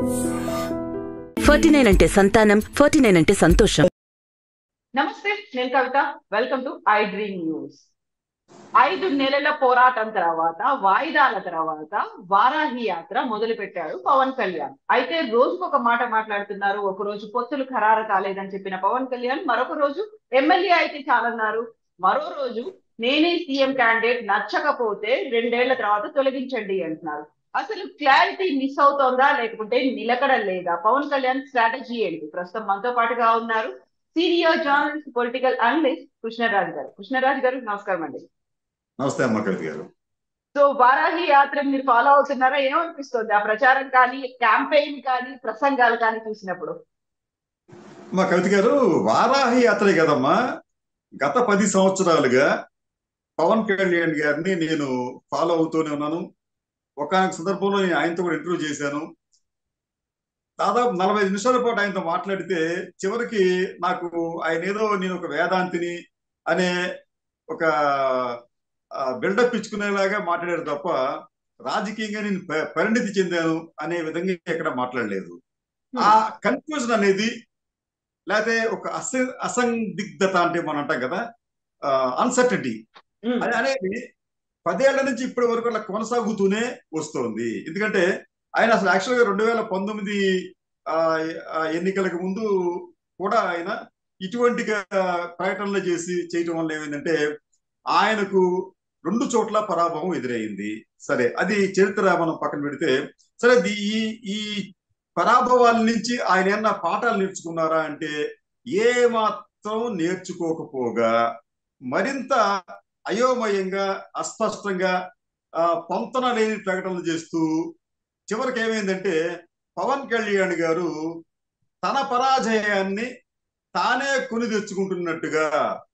Forty nine అంటే సంతానం forty nine అంటే సంతోషం నమస్తే నేను Kavitha welcome to I Dream News ఐదు నెలల పోరాటం తర్వాత వాయిదాల తర్వాత వారాహి యాత్ర మొదలు పెట్టాడు పవన్ కళ్యాణ్ అయితే రోజుకు ఒక మాట మాట్లాడుతున్నారు ఒక రోజు పొత్తులు ఖరారు కాలేదని చెప్పిన పవన్ కళ్యాణ్ మరొక రోజు ఎమ్మెల్యే అయితే చాలన్నారు మరో రోజు నేనే సీఎం క్యాండిడేట్ నచ్చకపోతే రెండేళ్ల తర్వాత తొలగించండి అంటున్నారు అసలు క్లారిటీ మిస్ అవుతోందా లేకపోతే నిలకడ లేదా పవన్ కళ్యాణ్ స్ట్రాటజీ ఏంటి ప్రస్తుతం మనతో పాటుగా ఉన్నారు senior journalist political analyst Krishnaraju garu Krishnaraju garu నమస్కారం అండి నమస్తే అమ్మ కవిత గారు సో వారాహి యాత్ర మీరు ఫాలో అవుతున్నారా ఏమనిపిస్తుంది ఆ ప్రచారం కానీ క్యాంపెయిన్ కానీ ప్రసంగాలు కానీ చూసినప్పుడు మా కవిత గారు వారాహి యాత్రే కదమ్మా గత పది సంవత్సరాలుగా పవన్ కళ్యాణ్ గారిని నేను ఫాలో అవుతూనే ఉన్నాను ఒక సందర్భంలో నేను ఆయనతో కూడా ఇంటర్వ్యూ చేశాను దాదాపు నలభై ఐదు నిమిషాల పాటు ఆయనతో మాట్లాడితే చివరికి నాకు ఆయన ఏదో నేను ఒక వేదాంతిని అనే ఒక బిల్డప్ ఇచ్చుకునేలాగా మాట్లాడారు తప్ప రాజకీయంగా నేను ప- పరిణితి చెందాను అనే విధంగా ఎక్కడ మాట్లాడలేదు ఆ కన్ఫ్యూజన్ అనేది లేకపోతే ఒక అస అసందిగ్ధత అంటే మనం అంటాం కదా అన్సర్టనిటీ ఉమ్, అది అనేది పదేళ్ల నుంచి ఇప్పటి వరకు అలా కొనసాగుతూనే వస్తోంది ఎందుకంటే ఆయన అసలు యాక్చువల్గా రెండు వేల పంతొమ్మిది ఆ, ఆ ఎన్నికలకు ముందు కూడా ఆయన ఇటువంటి ప్రకటనలు చేసి చేయటం వల్ల ఏమైందంటే ఆయనకు రెండు చోట్ల పరాభవం ఎదురైంది సరే అది చరిత్ర మనం పక్కన పెడితే సరే ది- ఈ ఈ పరాభవాల నుంచి ఆయన ఏమన్నా పాఠాలు నేర్చుకున్నారా అంటే ఏ మాత్రం నేర్చుకోకపోగా మరింత అయోమయంగా అస్పష్టంగా ఆ, పొంతన లేని ప్రకటనలు చేస్తూ చివరికి ఏమైందంటే పవన్ కళ్యాణ్ గారు తన పరాజయాన్ని తానే కొని తెచ్చుకుంటున్నట్టుగా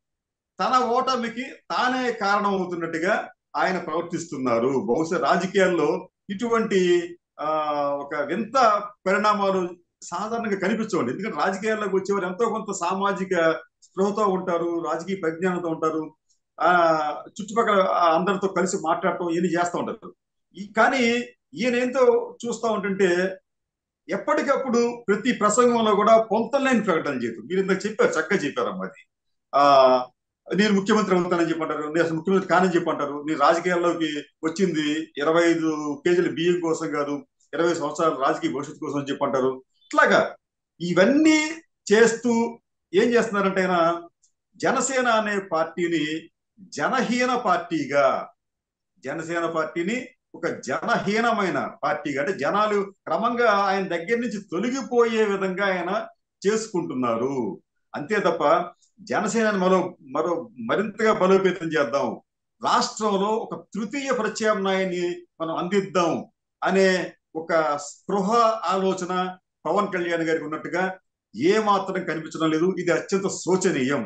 తన ఓటమికి తానే కారణం అవుతున్నట్టుగా ఆయన ప్రవర్తిస్తున్నారు బహుశా రాజకీయాల్లో ఇటువంటి ఆ ఒక వింత పరిణామాలు సాధారణంగా కనిపించవండి ఎందుకంటే రాజకీయాల్లోకి వచ్చేవారు ఎంతో కొంత సామాజిక స్పృహతో ఉంటారు రాజకీయ ప్రజ్ఞానంతో ఉంటారు ఆ చుట్టుపక్కల ఆ అందరితో కలిసి మాట్లాడటం ఇవన్నీ చేస్తూ ఉంటారు ఈ కానీ ఈయన ఏంతో చూస్తూ ఉంటుంటే ఎప్పటికప్పుడు ప్రతి ప్రసంగంలో కూడా పొంతలేని ప్రకటనలు చేయటం మీరు ఇందాక చెప్పారు చక్కగా చెప్పారమ్మా అది ఆ నేను ముఖ్యమంత్రి అవుతానని చెప్పంటారు నేను అసలు ముఖ్యమంత్రి కానని చెప్పంటారు నేను రాజకీయాల్లోకి వచ్చింది ఇరవై ఐదు కేజీల బియ్యం కోసం కాదు ఇరవై సంవత్సరాల రాజకీయ భవిష్యత్తు కోసం అని చెప్పంటారు ఇట్లాగా ఇవన్నీ చేస్తూ ఏం చేస్తున్నారంటే ఆయన జనసేన అనే పార్టీని జనహీన పార్టీగా జనసేన పార్టీని ఒక జనహీనమైన పార్టీగా అంటే జనాలు క్రమంగా ఆయన దగ్గర నుంచి తొలగిపోయే విధంగా ఆయన చేసుకుంటున్నారు అంతే తప్ప జనసేనని మరో మరో మరింతగా బలోపేతం చేద్దాం రాష్ట్రంలో ఒక తృతీయ ప్రత్యామ్నాయాన్ని మనం అందిద్దాం అనే ఒక స్పృహ ఆలోచన పవన్ కళ్యాణ్ గారికి ఉన్నట్టుగా ఏ మాత్రం కనిపించడం లేదు ఇది అత్యంత శోచనీయం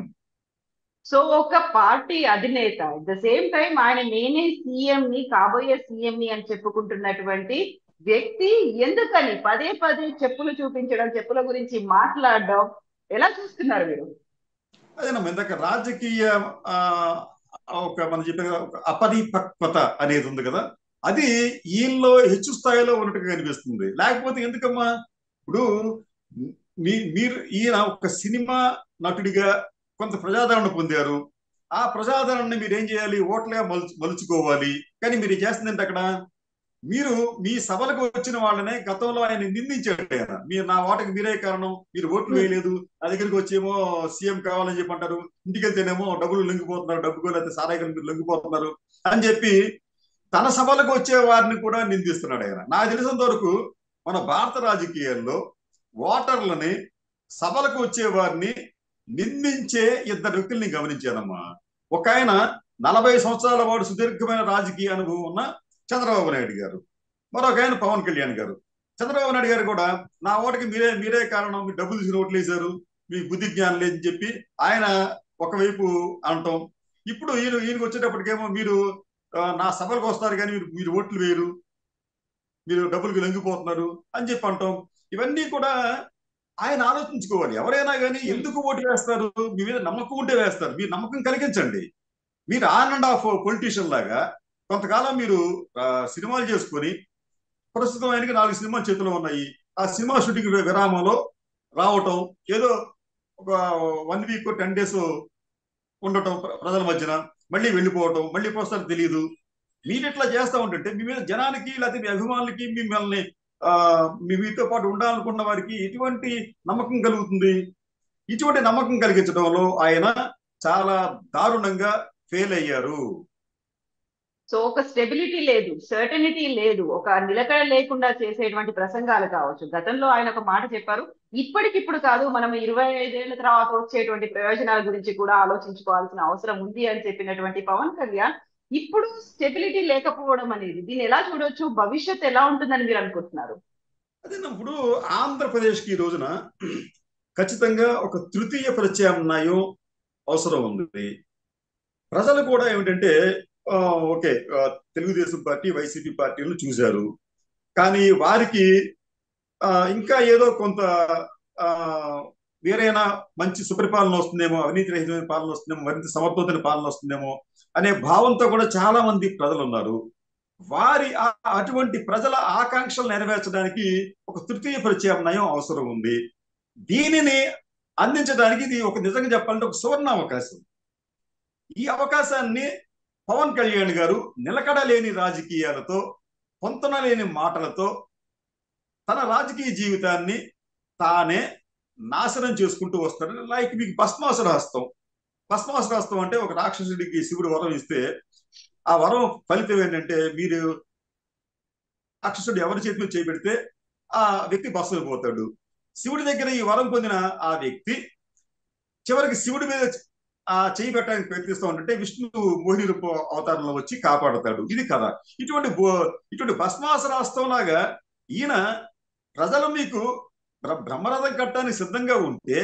సో ఒక పార్టీ అధినేత అట్ ద సేమ్ టైం ఆయన నేనే సీఎం ని కాబోయే సీఎం ని అని చెప్పుకుంటున్నటువంటి వ్యక్తి ఎందుకని పదే పదే చెప్పులు చూపించడం చెప్పుల గురించి మాట్లాడడం ఎలా చూస్తున్నారు మీరు అదేనమ్మా ఇందాక రాజకీయ ఆ, ఒక మనం చెప్పే కదా, ఒక అపరిపక్వత అనేది ఉంది కదా అది ఈయనలో హెచ్చు స్థాయిలో ఉన్నట్టుగా కనిపిస్తుంది లేకపోతే ఎందుకమ్మా ఇప్పుడు మీ మీరు ఈయన ఒక సినిమా నటుడిగా కొంత ప్రజాదరణ పొందారు ఆ ప్రజాదరణని మీరు ఏం చేయాలి ఓట్లుగా మలుచు మలుచుకోవాలి కానీ మీరు ఏం చేస్తుందంటే అక్కడ మీరు మీ సభలకు వచ్చిన వాళ్ళనే గతంలో ఆయన నిందించాడు ఆయన మీరు నా ఓటకి మీరే కారణం మీరు ఓట్లు వేయలేదు నా దగ్గరికి వచ్చేమో సీఎం కావాలని చెప్పి అంటారు ఇంటికి వెళ్తేనేమో డబ్బులు లొంగిపోతున్నారు డబ్బులు లేకపోతే సారాయిగా మీరు లొంగిపోతున్నారు అని చెప్పి తన సభలకు వచ్చే వారిని కూడా నిందిస్తున్నాడు ఆయన నాకు తెలిసినంత వరకు మన భారత రాజకీయాల్లో ఓటర్లని సభలకు వచ్చే వారిని నిందించే ఇద్దరు వ్యక్తుల్ని గమనించానమ్మా ఒక ఆయన నలభై సంవత్సరాల వాడు సుదీర్ఘమైన రాజకీయ అనుభవం ఉన్న చంద్రబాబు నాయుడు గారు మరొక ఆయన పవన్ కళ్యాణ్ గారు చంద్రబాబు నాయుడు గారు కూడా నా ఓటుకి మీరే మీరే కారణం మీరు డబ్బులు తీసుకుని ఓట్లు వేశారు మీ బుద్ధి జ్ఞానం లేదని చెప్పి ఆయన ఒకవైపు అనటం ఇప్పుడు ఈయన ఈయనకి వచ్చేటప్పటికేమో మీరు ఆ, నా సభలకు వస్తారు కానీ మీరు మీరు ఓట్లు వేయరు మీరు డబ్బులకు లొంగిపోతున్నారు అని చెప్పి అంటాం ఇవన్నీ కూడా ఆయన ఆలోచించుకోవాలి ఎవరైనా కానీ ఎందుకు ఓటు వేస్తారు మీ మీద నమ్మకం ఉంటే వేస్తారు మీరు నమ్మకం కలిగించండి మీరు ఆన్ అండ్ ఆఫ్ పొలిటీషియన్ లాగా కొంతకాలం మీరు ఆ, సినిమాలు చేసుకొని ప్రస్తుతం ఆయనకి నాలుగు సినిమాలు చేతిలో ఉన్నాయి ఆ సినిమా షూటింగ్ విరామంలో రావటం ఏదో ఒక వన్ వీక్ టెన్ డేస్ ఉండటం ప్ర- ప్రజల మధ్యన మళ్ళీ వెళ్ళిపోవటం మళ్ళీ వస్తారు తెలియదు మీరు ఇట్లా చేస్తా ఉంటుంటే మీ మీద జనానికి లేకపోతే మీ అభిమానులకి మిమ్మల్ని ఆ మీ మీతో పాటు ఉండాలనుకున్న వారికి ఎటువంటి నమ్మకం కలుగుతుంది ఇటువంటి నమ్మకం కలిగించడంలో ఆయన చాలా దారుణంగా ఫెయిల్ అయ్యారు సో ఒక స్టెబిలిటీ లేదు సర్టనిటీ లేదు ఒక నిలకడ లేకుండా చేసేటువంటి ప్రసంగాలు కావచ్చు గతంలో ఆయన ఒక మాట చెప్పారు ఇప్పటికిప్పుడు కాదు మనం ఇరవై ఐదేళ్ల తర్వాత వచ్చేటువంటి ప్రయోజనాల గురించి కూడా ఆలోచించుకోవాల్సిన అవసరం ఉంది అని చెప్పినటువంటి పవన్ కళ్యాణ్ ఇప్పుడు స్టెబిలిటీ లేకపోవడం అనేది దీన్ని ఎలా చూడొచ్చు భవిష్యత్ ఎలా ఉంటుందని మీరు అనుకుంటున్నారు అదే ఇప్పుడు ఆంధ్రప్రదేశ్కి ఈ రోజున ఖచ్చితంగా ఒక తృతీయ ప్రత్యామ్నాయం అవసరం ఉంది ప్రజలు కూడా ఏమిటంటే ఆ, ఓకే ఆ, తెలుగుదేశం పార్టీ వైసీపీ పార్టీలను చూశారు కానీ వారికి ఆ, ఇంకా ఏదో కొంత ఆ, వేరైనా మంచి సుపరిపాలన వస్తుందేమో అవినీతి రహితమైన పాలన వస్తుందేమో మరింత సమర్థవంతమైన పాలన వస్తుందేమో అనే భావంతో కూడా చాలా మంది ప్రజలు ఉన్నారు వారి ఆ- అటువంటి ప్రజల ఆకాంక్షలు నెరవేర్చడానికి ఒక తృతీయ ప్రత్యామ్నాయం అవసరం ఉంది దీనిని అందించడానికి ఇది ఒక నిజంగా చెప్పాలంటే ఒక సువర్ణ అవకాశం ఈ అవకాశాన్ని పవన్ కళ్యాణ్ గారు నిలకడలేని రాజకీయాలతో పొంతన లేని మాటలతో తన రాజకీయ జీవితాన్ని తానే నాశనం చేసుకుంటూ వస్తాడు లైక్ మీకు భస్మాసుర హస్తం భస్మాసుర హస్తం అంటే ఒక రాక్షసుడికి శివుడు వరం ఇస్తే ఆ వరం ఫలితం ఏంటంటే మీరు రాక్షసుడు ఎవరి చేతిలో చేపెడితే ఆ వ్యక్తి భస్మైపోతాడు శివుడి దగ్గర ఈ వరం పొందిన ఆ వ్యక్తి చివరికి శివుడి మీద ఆ చేయి పెట్టడానికి ప్రయత్నిస్తూ ఉంటే విష్ణు మోహిని రూప అవతారంలో వచ్చి కాపాడతాడు ఇది కథ ఇటువంటి బో- ఇటువంటి భస్మాసరాస్తం లాగా ఈయన ప్రజలు మీకు బ్ర- బ్రహ్మరథం కట్టడానికి సిద్ధంగా ఉంటే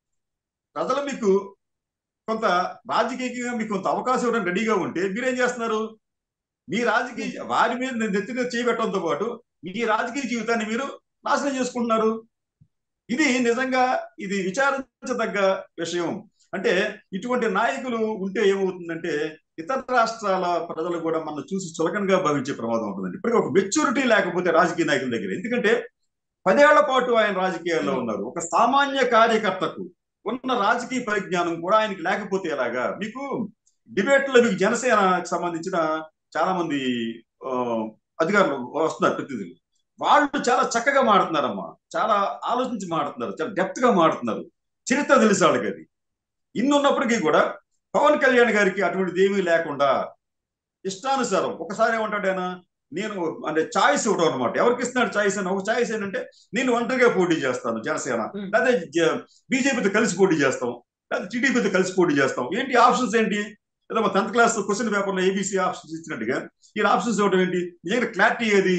ప్రజలు మీకు కొంత రాజకీయంగా మీకు కొంత అవకాశం ఇవ్వడానికి రెడీగా ఉంటే మీరేం చేస్తున్నారు మీ రాజకీయ వారి మీద నెత్తి మీద చేయబెట్టడంతో పాటు మీ రాజకీయ జీవితాన్ని మీరు నాశనం చేసుకుంటున్నారు ఇది నిజంగా ఇది విచారించదగ్గ విషయం అంటే ఇటువంటి నాయకులు ఉంటే ఏమవుతుందంటే ఇతర రాష్ట్రాల ప్రజలు కూడా మనం చూసి చులకనగా భావించే ప్రమాదం ఉంటుందండి ఇప్పటికీ ఒక మెచ్యూరిటీ లేకపోతే రాజకీయ నాయకుల దగ్గర ఎందుకంటే పదేళ్ల పాటు ఆయన రాజకీయాల్లో ఉన్నారు ఒక సామాన్య కార్యకర్తకు ఉన్న రాజకీయ పరిజ్ఞానం కూడా ఆయనకి లేకపోతే ఎలాగా మీకు డిబేట్ లో మీకు జనసేనకు సంబంధించిన చాలా మంది ఆ, అధికారులు వస్తున్నారు ప్రతినిధులు వాళ్ళు చాలా చక్కగా మాడుతున్నారమ్మా చాలా ఆలోచించి మాడుతున్నారు చాలా డెప్త్ గా మాడుతున్నారు చరిత్ర తెలిసి వాళ్ళకి అది ఇన్ని ఉన్నప్పటికీ కూడా పవన్ కళ్యాణ్ గారికి అటువంటిది ఏమీ లేకుండా ఇష్టానుసారం ఒకసారి ఏమంటాడు ఆయన నేను అంటే చాయిస్ ఇవ్వడం అనమాట ఎవరికి ఇస్తున్నాడు చాయిస్ అని ఒక చాయిస్ ఏంటంటే నేను ఒంటరిగా పోటీ చేస్తాను జనసేన Hmm. లేదా బీజేపీతో కలిసి పోటీ చేస్తాం లేదా టీడీపీతో కలిసి పోటీ చేస్తాం ఏంటి ఆప్షన్స్ ఏంటి ఏదో మా టెన్త్ క్లాస్ క్వశ్చన్ పేపర్ లో ఏబీసీ ఆప్షన్స్ ఇచ్చినట్టుగా ఈయన ఆప్షన్స్ ఇవ్వడం ఏంటి నిజంగా క్లారిటీ ఏది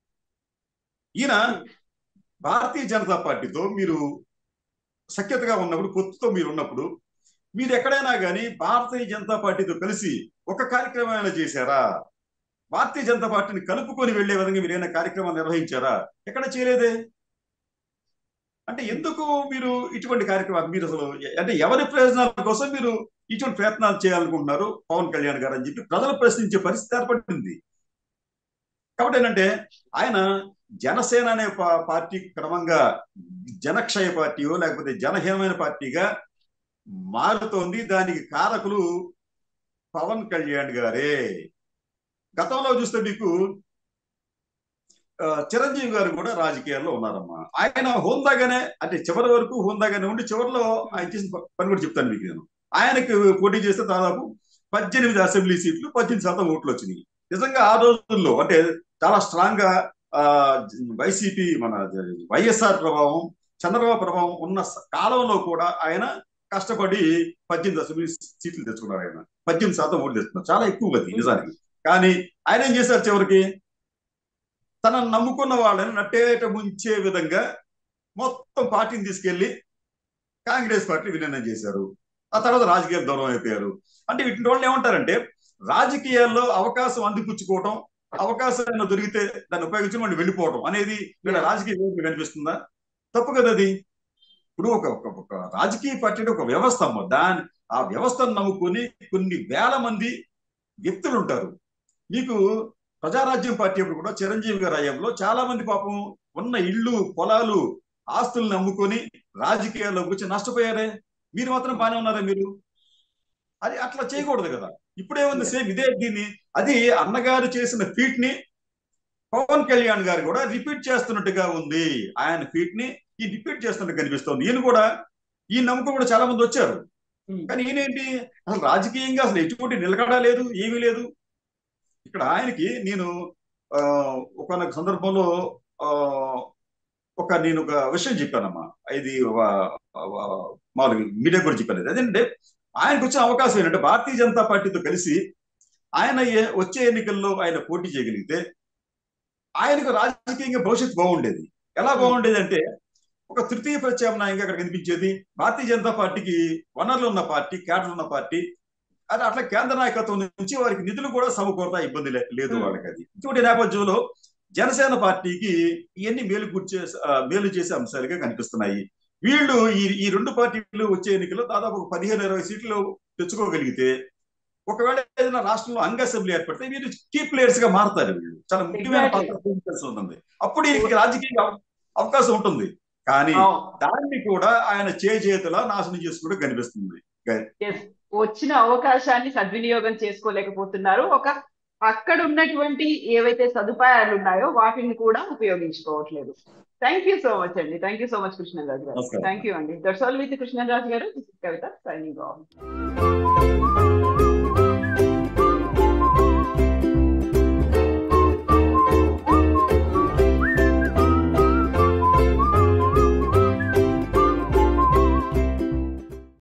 ఈయన భారతీయ జనతా పార్టీతో మీరు సఖ్యతగా ఉన్నప్పుడు పొత్తుతో మీరు ఉన్నప్పుడు మీరు ఎక్కడైనా కానీ భారతీయ జనతా పార్టీతో కలిసి ఒక కార్యక్రమం ఏమైనా చేశారా భారతీయ జనతా పార్టీని కలుపుకొని వెళ్లే విధంగా మీరు ఏమైనా కార్యక్రమం నిర్వహించారా ఎక్కడ చేయలేదే అంటే ఎందుకు మీరు ఇటువంటి కార్యక్రమాలు మీరు అసలు అంటే ఎవరి ప్రయోజనాల కోసం మీరు ఇటువంటి ప్రయత్నాలు చేయాలనుకుంటున్నారు పవన్ కళ్యాణ్ గారు అని చెప్పి ప్రజలు ప్రశ్నించే పరిస్థితి ఏర్పడింది కాబట్టి ఏంటంటే ఆయన జనసేన అనే పా- పార్టీ క్రమంగా జనక్షయ పార్టీయో లేకపోతే జనహీనమైన పార్టీగా మారుతోంది దానికి కారకులు పవన్ కళ్యాణ్ గారే గతంలో చూస్తే మీకు ఆ, చిరంజీవి గారు కూడా రాజకీయాల్లో ఉన్నారమ్మా ఆయన హోందాగానే అంటే చివరి వరకు హోందాగానే ఉండి చివరిలో ఆయన చేసిన ప- పని కూడా చెప్తాను మీకు నేను ఆయనకు పోటీ చేస్తే దాదాపు పద్దెనిమిది అసెంబ్లీ సీట్లు పద్దెనిమిది శాతం ఓట్లు వచ్చినాయి నిజంగా ఆ రోజుల్లో అంటే చాలా స్ట్రాంగ్ గా ఆ వైసీపీ మన వైఎస్ఆర్ ప్రభావం చంద్రబాబు ప్రభావం ఉన్న స- కాలంలో కూడా ఆయన కష్టపడి పద్దెనిమిది అసెంబ్లీ సీట్లు తెచ్చుకున్నారు ఆయన పద్దెనిమిది శాతం ఓట్లు తెచ్చుకున్నారు చాలా ఎక్కువ అది నిజానికి కానీ ఆయన ఏం చేశారు చివరికి తనను నమ్ముకున్న వాళ్ళని నట్టేట ముంచే విధంగా మొత్తం పార్టీని తీసుకెళ్లి కాంగ్రెస్ పార్టీ విలీనం చేశారు ఆ తర్వాత రాజకీయాలు దూరం అయిపోయారు అంటే ఇటువంటి వాళ్ళు ఏమంటారంటే రాజకీయాల్లో అవకాశం అందిపుచ్చుకోవటం అవకాశం ఏమైనా దొరికితే దాన్ని ఉపయోగించుకుని వాళ్ళు వెళ్ళిపోవటం అనేది వీళ్ళ రాజకీయ వ్యవస్థ కనిపిస్తుందా తప్పు కదా అది ఇప్పుడు ఒక ఒక- ఒక రాజకీయ పార్టీ అంటే ఒక వ్యవస్థ అమ్మ దాని ఆ వ్యవస్థను నమ్ముకొని కొన్ని వేల మంది వ్యక్తులు ఉంటారు మీకు ప్రజారాజ్యం పార్టీ అప్పుడు కూడా చిరంజీవి గారి హయాంలో చాలా మంది పాపం ఉన్న ఇళ్ళు పొలాలు ఆస్తుల్ని అమ్ముకొని రాజకీయాల్లో వచ్చి నష్టపోయారే మీరు మాత్రం బాగానే ఉన్నారా మీరు అది అట్లా చేయకూడదు కదా ఇప్పుడేముంది సేమ్ ఇదే దీన్ని అది అన్నగారు చేసిన ఫీట్ ని పవన్ కళ్యాణ్ గారు కూడా రిపీట్ చేస్తున్నట్టుగా ఉంది ఆయన ఫీట్ ని ఈ రిపీట్ చేస్తున్నట్టు కనిపిస్తోంది ఈయన కూడా ఈ నమ్మకం కూడా చాలా మంది వచ్చారు ఉమ్. కానీ ఈయనేంటి అసలు రాజకీయంగా అసలు ఎటువంటి నిలకడ లేదు ఏమీ లేదు ఇక్కడ ఆయనకి నేను ఆ, ఒకనొక సందర్భంలో ఆ, ఒక నేను ఒక విషయం చెప్పానమ్మా ఇది వా- వా- మామూలుగా మీడియా కూడా చెప్పాను అదేంటంటే ఆయనకు వచ్చిన అవకాశం ఏంటంటే భారతీయ జనతా పార్టీతో కలిసి ఆయన ఏ- వచ్చే ఎన్నికల్లో ఆయన పోటీ చేయగలిగితే ఆయనకు రాజకీయంగా భవిష్యత్తు బాగుండేది ఎలా బాగుండేది అంటే ఒక తృతీయ ప్రత్యామ్నాయంగా అక్కడ కనిపించేది భారతీయ జనతా పార్టీకి వనరులు ఉన్న పార్టీ కేడర్ ఉన్న పార్టీ అది అట్లా కేంద్ర నాయకత్వం నుంచి వారికి నిధులు కూడా సమకూరతా ఇబ్బంది లే- లేదు Hmm. వాళ్ళకి అది ఇటువంటి నేపథ్యంలో జనసేన పార్టీకి ఇవన్నీ మేలు కూర్చే ఆ, మేలు చేసే అంశాలుగా కనిపిస్తున్నాయి వీళ్ళు ఈ ఈ రెండు పార్టీలు వచ్చే ఎన్నికల్లో దాదాపు ఒక పదిహేను ఇరవై సీట్లు తెచ్చుకోగలిగితే ఒకవేళ ఏదైనా రాష్ట్రంలో అంగ అసెంబ్లీ ఏర్పడితే వీళ్ళు కీ ప్లేయర్స్ గా మారుతారు వీళ్ళు చాలా ముఖ్యమైన Exactly. పాత్ర పోషించాల్సి ఉంటుంది అప్పుడు వీళ్ళకి రాజకీయ అవ- అవకాశం ఉంటుంది కానీ అవును. దాన్ని కూడా ఆయన చేతులా నాశనం చేసుకోవడం కనిపిస్తుంది Yes. వచ్చిన అవకాశాన్ని సద్వినియోగం చేసుకోలేకపోతున్నారు ఒక అక్కడ ఉన్నటువంటి ఏవైతే సదుపాయాలు ఉన్నాయో వాటిని కూడా ఉపయోగించుకోవట్లేదు థ్యాంక్ యూ సో మచ్ అండి thank you so much Krishnaraju garu నమస్కారం. థ్యాంక్ యూ అండి that's all with Krishnaraju garu Kavitha signing off